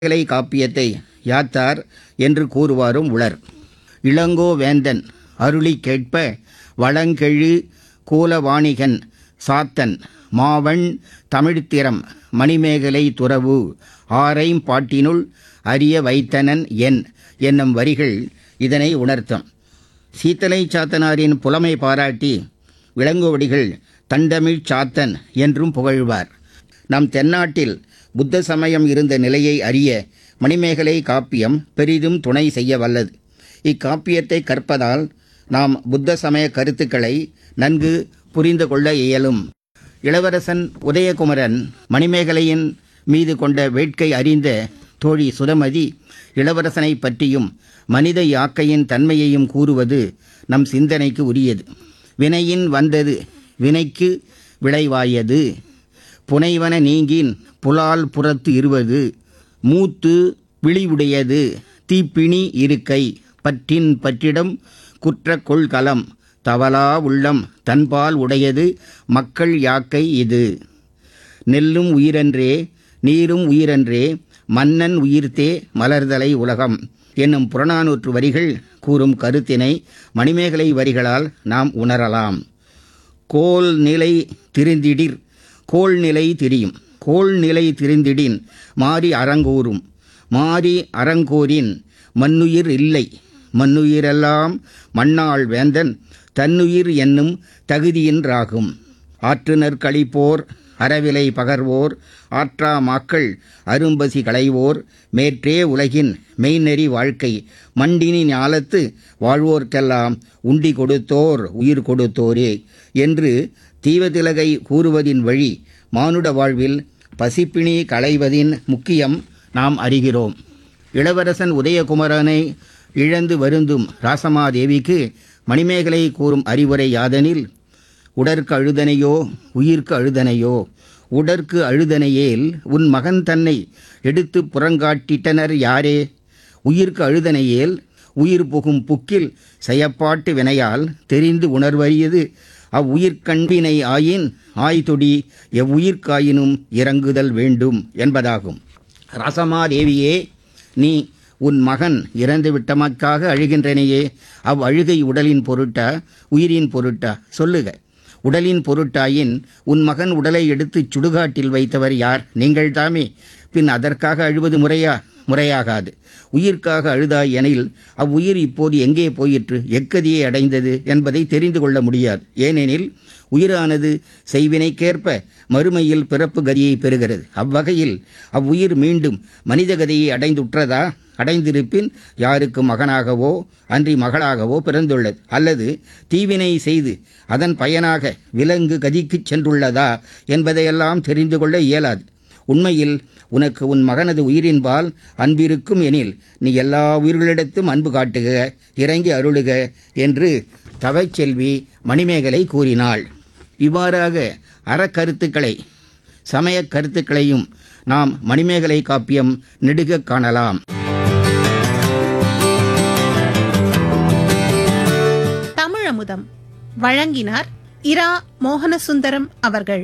இலை காப்பியத்தை யாத்தார் என்று கூறுவாரும் உளர் இளங்கோ வேந்தன் அருளி கேட்ப வளங்கெழு கூலவாணிகன் சாத்தன் மாவண் தமிழ்த்திறம் மணிமேகலை துறவு ஆரைம் பாட்டினுள் அறிய வைத்தனன் என் என்னும் வரிகள் இதனை உணர்த்தும் சீத்தலை சாத்தனாரின் புலமை பாராட்டி இளங்கோவடிகள் தண்டமிழ் சாத்தன் என்றும் புகழ்வார் நம் தென்னாட்டில் புத்த சமயம் இருந்த நிலையை அறிய மணிமேகலை காப்பியம் பெரிதும் துணை செய்ய வல்லது இக்காப்பியத்தை கற்பதால் நாம் புத்த சமய கருத்துக்களை நன்கு புரிந்து கொள்ள இயலும் இளவரசன் உதயகுமரன் மணிமேகலையின் மீது கொண்ட வேட்கை அறிந்த தோழி சுதமதி இளவரசனை பற்றியும் மனித யாக்கையின் தன்மையையும் கூறுவது நம் சிந்தனைக்கு உரியது வினையின் வந்தது வினைக்கு விளைவாயது புனைவன நீங்கின் புலால் புறத்து இருவது மூத்து விழிவுடையது தீப்பிணி இருக்கை பற்றின் பற்றிடம் குற்ற கொள்கலம் தவலா உள்ளம் தன்பால் உடையது மக்கள் யாக்கை இது நெல்லும் உயிரன்றே நீரும் உயிரன்றே மன்னன் உயிர்த்தே மலர்தலை உலகம் என்னும் புறநானூற்று வரிகள் கூறும் கருத்தினை மணிமேகலை வரிகளால் நாம் உணரலாம் கோல் நிலை திரிந்திடிர் கோல் நிலை திரியும் கோல் நிலை திரிந்திடின் மாறி அறங்கூறும் மாறி அறங்கூறின் மண்ணுயிர் இல்லை மண்ணுயிரெல்லாம் மண்ணாள் வேந்தன் தன்னுயிர் என்னும் தகுதியின்றாகும் ஆற்றுநர் கழிப்போர் அறவிலை பகர்வோர் ஆற்றா மாக்கள் அரும்பசி களைவோர் மேற்றே உலகின் மெய்நெறி வாழ்க்கை மண்டினி ஞாலத்து வாழ்வோர்க்கெல்லாம் உண்டி கொடுத்தோர் உயிர் கொடுத்தோரே என்று தீவதிலகை கூறுவதின் வழி மானுட வாழ்வில் பசிப்பிணி களைவதின் முக்கியம் நாம் அறிகிறோம் இளவரசன் உதயகுமரனை இழந்து வருந்தும் ராசமாதேவிக்கு மணிமேகலை கூறும் அறிவுரை யாதனில் உடற்கு அழுதனையோ உயிர்க்கு அழுதனையோ உடற்கு அழுதனையேல் உன் மகன் தன்னை எடுத்து புறங்காட்டிட்டனர் யாரே உயிர்க்கு அழுதனையேல் உயிர் புகும் புக்கில் செயப்பாட்டு வினையால் தெரிந்து உணர்வறியது அவ்வுயிர்கண்பினை ஆயின் ஆய்தொடி எவ்வுயிர்க்காயினும் இறங்குதல் வேண்டும் என்பதாகும் ரசமாதேவியே நீ உன் மகன் இறந்து விட்டமக்காக அழுகின்றனையே அவ் அழுகை உடலின் பொருட்டா உயிரின் பொருட்டா சொல்லுக உடலின் பொருட்டாயின் உன் மகன் உடலை எடுத்துச் சுடுகாட்டில் வைத்தவர் யார் நீங்கள் தாமே பின் அதற்காக அழுவது முறையா முறையாகாது உயிர்க்காக அழுதாய் எனில் அவ்வுயிர் இப்போது எங்கே போயிற்று எக்கதியை அடைந்தது என்பதை தெரிந்து கொள்ள முடியாது ஏனெனில் உயிரானது செய்வினைக்கேற்ப மறுமையில் பிறப்பு கதியை பெறுகிறது அவ்வகையில் அவ்வுயிர் மீண்டும் மனித கதியை அடைந்துற்றதா அடைந்திருப்பின் யாருக்கு மகனாகவோ அன்றி மகளாகவோ பிறந்துள்ளது அல்லது தீவினை செய்து அதன் பயனாக விலங்கு கதிக்குச் சென்றுள்ளதா என்பதையெல்லாம் தெரிந்து கொள்ள இயலாது உண்மையில் உனக்கு உன் மகனது உயிரின்பால் அன்பிருக்கும் எனில் நீ எல்லா உயிர்களிடத்தும் அன்பு காட்டுக இறங்கி அருளுக என்று தவைச்செல்வி மணிமேகலை கூறினாள் இவ்வாறாக அறக்கருத்துக்களை சமய கருத்துக்களையும் நாம் மணிமேகலை காப்பியம் நெடுக காணலாம் தமிழமுதம் வழங்கினார் இரா மோகனசுந்தரம் அவர்கள்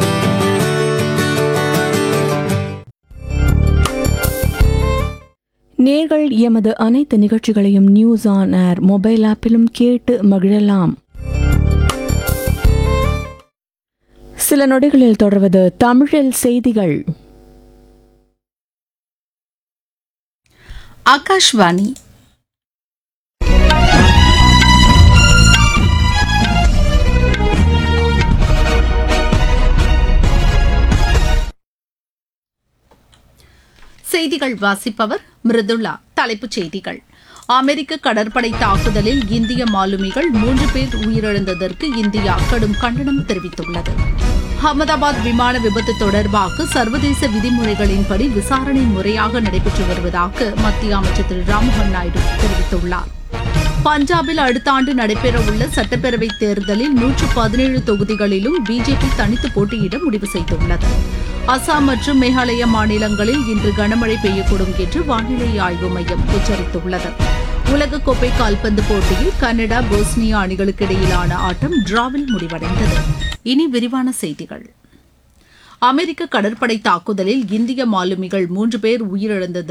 நேர்கள் எமது அனைத்து நிகழ்ச்சிகளையும் நியூஸ் ஆன் ஏர் மொபைல் ஆப்பிலும் கேட்டு மகிழலாம் சில நொடிகளில் தொடர்வது தமிழில் செய்திகள் ಆಕಾಶವಾಣಿ செய்திகள் வாசிப்பவர் மிருதுளா தலைப்புச் செய்திகள் அமெரிக்க கடற்படை தாக்குதலில் இந்திய மாலுமிகள் மூன்று பேர் உயிரிழந்ததற்கு இந்தியா கடும் கண்டனம் தெரிவித்துள்ளது அகமதாபாத் விமான விபத்து தொடர்பாக சர்வதேச விதிமுறைகளின்படி விசாரணை முறையாக நடைபெற்று வருவதாக மத்திய அமைச்சர் திரு ராம்மோகன் நாயுடு தெரிவித்துள்ளார் பஞ்சாபில் அடுத்த ஆண்டு நடைபெறவுள்ள சட்டப்பேரவை தேர்தலில் நூற்று பதினேழு தொகுதிகளிலும் பிஜேபி தனித்து போட்டியிட முடிவு செய்துள்ளது அசாம் மற்றும் மேகாலய மாநிலங்களில் இன்று கனமழை பெய்யக்கூடும் என்று வானிலை ஆய்வு மையம் எச்சரித்துள்ளது உலகக்கோப்பை கால்பந்து போட்டியில் கனடா போஸ்னியா அணிகளுக்கு இடையிலான ஆட்டம் டிராவில் முடிவடைந்தது இனி விரிவான செய்திகள் அமெரிக்க கடற்படை தாக்குதலில் இந்திய மாலுமிகள் மூன்று பேர் உயிரிழந்தது